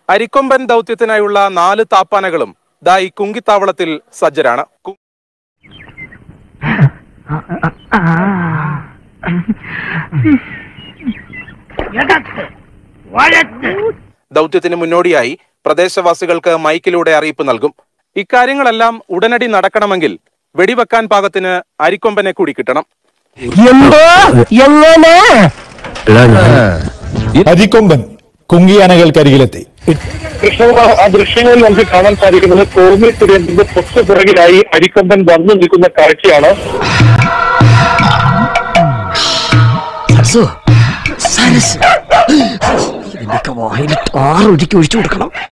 അരിക്കൊമ്പൻ ദൗത്യത്തിനായുള്ള നാല് താപ്പാനകളും ദാ ഈ കുങ്കിത്താവളത്തിൽ സജ്ജരാണ് കു- ദൗത്യത്തിന് മുന്നോടിയായി പ്രദേശവാസികൾക്ക് മൈക്കിലൂടെ അറിയിപ്പ് നൽകും ഇക്കാര്യങ്ങളെല്ലാം ഉടനടി നടക്കണമെങ്കിൽ വെടിവെക്കാൻ പാകത്തിന് അരിക്കൊമ്പനെ കൂടി കിട്ടണം അരിക്കൊമ്പൻ കുങ്കിയാനകൾക്കരികിലെത്തി ദൃശ്യങ്ങൾ ആ ദൃശ്യങ്ങളിൽ നമുക്ക് കാണാൻ സാധിക്കുന്നത് കോർമി സുരേന്ദ്രന്റെ തൊട്ടു പിറകിലായി അരിക്കൊമ്പൻ വന്നു നിൽക്കുന്ന കാഴ്ചയാണ് സരസു സരസ് ഇതിന്റെയൊക്കെ വായിൽ ആറൊരുക്കി ഒഴിച്ചു കൊടുക്കണം